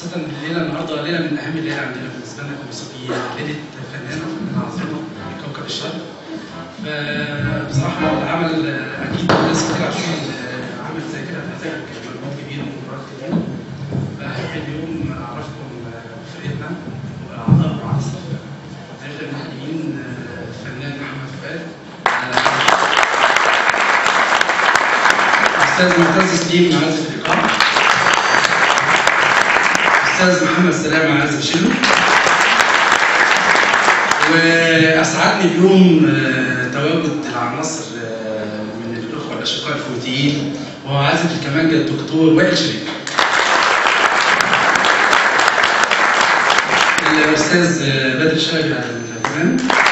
خاصة الليلة النهاردة ليلة من أهم الليالي عندنا بالنسبة لنا كموسيقيين ليلة فنانة عظيمة كوكب الشرق فبصراحة العمل أكيد ناس كتير عارفين عمل زي كده محتاج مجهود كبير ومباراه كبير فأحب اليوم أعرفكم فرقتنا وأعضاء العرس هنبدأ محللين الفنان محمد فؤاد أستاذ معتز سليم عازف الإيقاع أستاذ محمد سلامة عازف شيلو وأسعدني اليوم تواجد العناصر من الأخوة الأشقاء الفوتيين وهو عازف الكمانجة الدكتور وائل شريف الأستاذ بدر شاهد على الكمان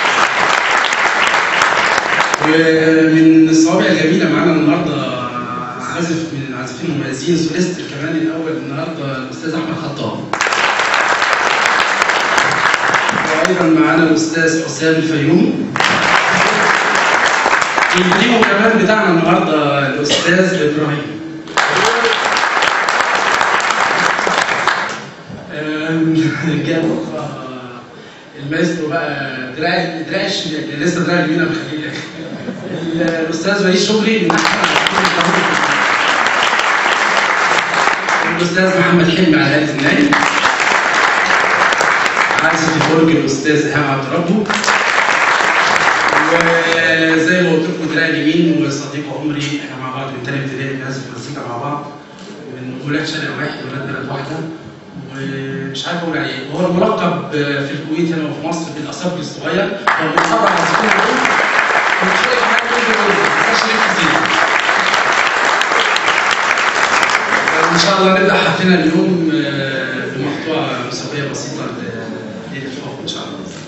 ومن الصوابع الجميلة معانا النهارده عازف من العازفين المميزين سوليست الكمان الأول النهارده الأستاذ أحمد خطاب وايضا معانا الاستاذ حسام الفيوم التيم كمان بتاعنا النهارده الاستاذ ابراهيم جاب المايسترو بقى دراع دراع لسه دراع اليمين مخليه الاستاذ وليد شكري من الاستاذ محمد حلمي على آلة الناي عازف البرج الاستاذ ايهاب عبد ربه وزي ما قلت لكم دراع اليمين وصديق عمري احنا مع بعض من تاني ابتدائي بنعزف مزيكا مع بعض من ولاد شارع واحد ولاد بلد واحده ومش عارف اقول عليه هو الملقب في الكويت هنا وفي مصر بالاصابع الصغير هو بيتصرف على الصغير دول وشويه حاجات كتير ان شاء الله نبدا حفلنا اليوم بمقطوعه موسيقيه بسيطه للحب ان شاء الله